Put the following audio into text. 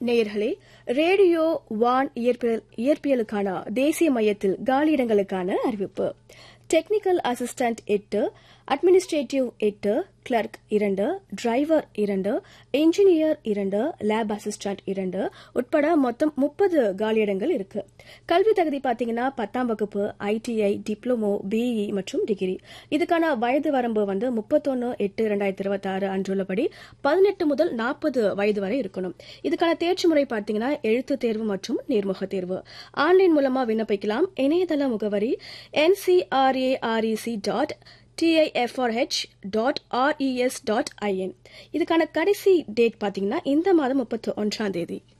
நேயர்களே ரேடியோ வான் இயற்பியல் இயற்பியலுக்கான தேசிய மையத்தில் காலியிடங்களுக்கான அறிவிப்பு டெக்னிக்கல் அசிஸ்டன்ட் எட்டு அட்மினிஸ்ட்ரேட்டிவ் எட்டு கிளர்க் இரண்டு டிரைவர் இரண்டு இன்ஜினியர் இரண்டு லேப் அசிஸ்டன்ட் இரண்டு உட்பட மொத்தம் முப்பது காலியிடங்கள் இருக்கு கல்வி தகுதி பார்த்தீங்கன்னா பத்தாம் வகுப்பு ஐடிஐ டிப்ளமோ பிஇ மற்றும் டிகிரி இதுக்கான வயது வரம்பு வந்து முப்பத்தொன்னு எட்டு ரெண்டாயிரத்தி இருபத்தி ஆறு அன்றுள்ளபடி பதினெட்டு முதல் நாற்பது வயது வரை இருக்கணும் இதுக்கான தேர்ச்சி முறை பார்த்தீங்கன்னா எழுத்து தேர்வு மற்றும் நேர்முக தேர்வு ஆன்லைன் மூலமா விண்ணப்பிக்கலாம் இணையதள முகவரி NCRAREC dot DIFRH dot RES dot IN இதுக்கான கடைசி டேட் பார்த்தீங்கன்னா இந்த மாதம் முப்பத்தி ஒன்றாம் தேதி